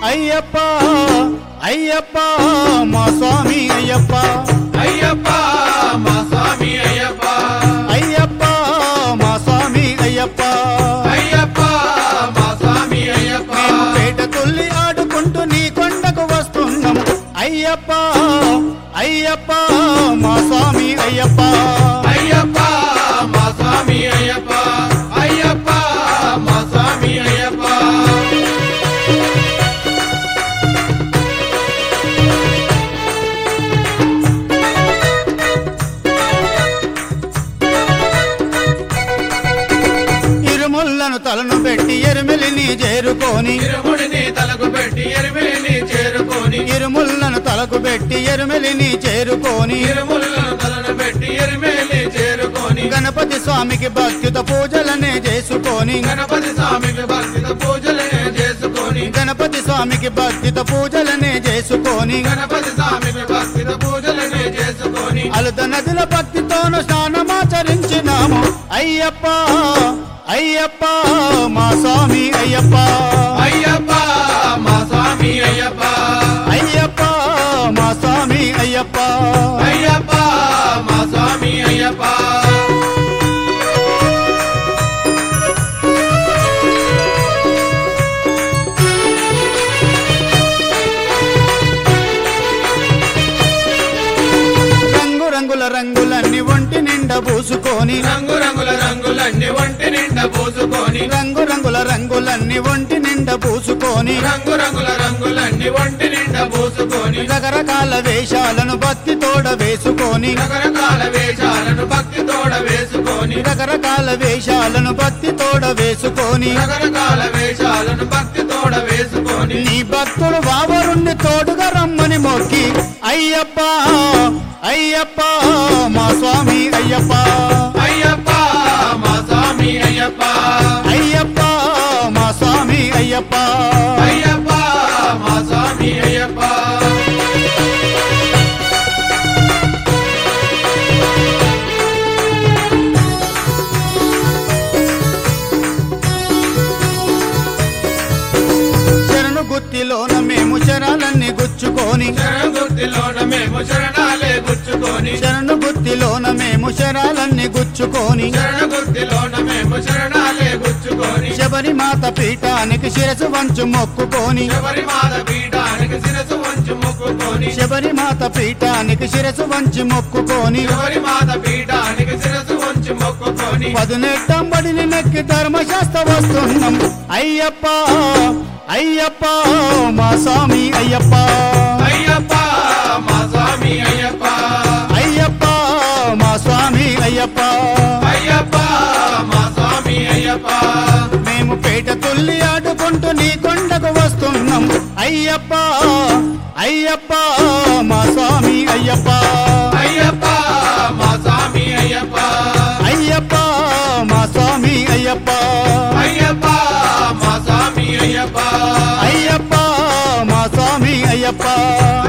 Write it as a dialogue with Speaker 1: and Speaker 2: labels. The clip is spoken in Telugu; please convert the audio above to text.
Speaker 1: అయ్యప్ప అయ్యప్ప మా స్వామి అయ్యప్ప
Speaker 2: అయ్యప్ప మా స్వామి అయ్యప్ప
Speaker 1: అయ్యప్ప మా స్వామి అయ్యప్ప
Speaker 2: అయ్యప్ప మా స్వామి అయ్యప్ప
Speaker 1: మేము పేట తుల్లి ఆడుకుంటూ నీ కొండకు వస్తున్నాము అయ్యప్ప అయ్యప్ప మా స్వామి అయ్యప్ప
Speaker 2: అయ్యప్ప మా స్వామి అయ్యప్ప అయ్యప్ప మా స్వామి అయ్యప్ప
Speaker 1: ఇరుములను తలను పెట్టి ఎరుమెలిని చేరుకొని
Speaker 2: ఇరుముడిని తలకు పెట్టి ఎరిమిని చేరుకొని
Speaker 1: ఇరుములను తలకు పెట్టి ఎరుమెలిని చేరుకొని
Speaker 2: ఇరుములను తలను పెట్టి ఎరిమేలి చేరుకొని
Speaker 1: గణపతి స్వామికి భక్తిత పూజలనే చేసుకొని
Speaker 2: గణపతి స్వామికి భక్తిత పూజలనే చేసుకొని
Speaker 1: గణపతి స్వామికి భక్తిత పూజలనే చేసుకొని
Speaker 2: గణపతి స్వామికి భక్తిత పూజలనే చేసుకొని
Speaker 1: అలుత నదుల భక్తితోను స్నానమాచరించినాము అయ్యప్ప అయ్యప్ప మా స్వామి అయ్యప్ప
Speaker 2: అయ్యప్ప మా స్వామి అయ్యప్ప
Speaker 1: అయ్యప్ప మా స్వామి అయ్యప్ప
Speaker 2: అయ్యప్ప మా స్వామి అయ్యప్ప
Speaker 1: రంగు రంగుల రంగులన్నీ ఒంటి నిండా పూసుకొని
Speaker 2: రంగు రంగుల రంగులన్నీ ఒంటి నిండా పూసుకొని
Speaker 1: రంగు రంగుల రంగులన్నీ ఒంటి నిండా పూసుకొని
Speaker 2: రంగు రంగుల రంగులన్నీ ఒంటి నిండా పూసుకొని
Speaker 1: రకరకాల వేషాలను భక్తి తోడ వేసుకొని
Speaker 2: రకరకాల వేషాలను భక్తి తోడ వేసుకొని
Speaker 1: రకరకాల వేషాలను భక్తి తోడ వేసుకొని
Speaker 2: రకరకాల వేషాలను భక్తి తోడ వేసుకొని
Speaker 1: నీ భక్తుడు బావరుణ్ణి తోడుగా రమ్మని మొక్కి అయ్యప్ప అయ్యప్ప మా స్వామి అయ్యప్ప
Speaker 2: అయ్యప్ప మా స్వామి అయ్యప్ప
Speaker 1: అయ్యప్ప మా స్వామి అయ్యప్ప
Speaker 2: అయ్యప్ప మా స్వామి అయ్యప్ప
Speaker 1: శరణు గుత్తిలోన మేము శరాలన్నీ గుచ్చుకొని
Speaker 2: శరణగుర్తిలోన మేము శరణాలే గుచ్చుకొని
Speaker 1: శరణు గుత్తిలోన మేము శరాలన్నీ గుచ్చుకొని
Speaker 2: శరణగుర్తిలోన మేము శరణాలే గుచ్చుకొని
Speaker 1: శబరిమాత పీఠానికి శిరసు వంచు మొక్కుకొని
Speaker 2: శబరిమాల పీఠానికి శిరసు వంచు మొక్కుకొని
Speaker 1: శబరిమాత పీఠానికి శిరసు వంచి మొక్కుకొని
Speaker 2: శబరిమాత పీఠానికి శిరసు వంచు మొక్కుకొని
Speaker 1: పదునెట్టంబడిని నెక్కి ధర్మశాస్త్ర వస్తున్నాం అయ్యప్ప అయ్యప్ప మా స్వామి అయ్యప్ప
Speaker 2: అయ్యప్ప మా స్వామి అయ్యప్ప
Speaker 1: అయ్యప్ప మా స్వామి అయ్యప్ప
Speaker 2: అయ్యప్ప మా స్వామి అయ్యప్ప
Speaker 1: మేము పేట తుల్లి ఆడుకుంటూ నీ కొండకు వస్తున్నాం అయ్యప్ప అయ్యప్ప మా స్వామి అయ్యప్ప
Speaker 2: అయ్యప్ప మా స్వామి అయ్యప్ప
Speaker 1: అయ్యప్ప మా స్వామి అయ్యప్ప
Speaker 2: అయ్యప్ప మా స్వామి అయ్యప్ప
Speaker 1: అయ్యప్ప మా స్వామి అయ్యప్ప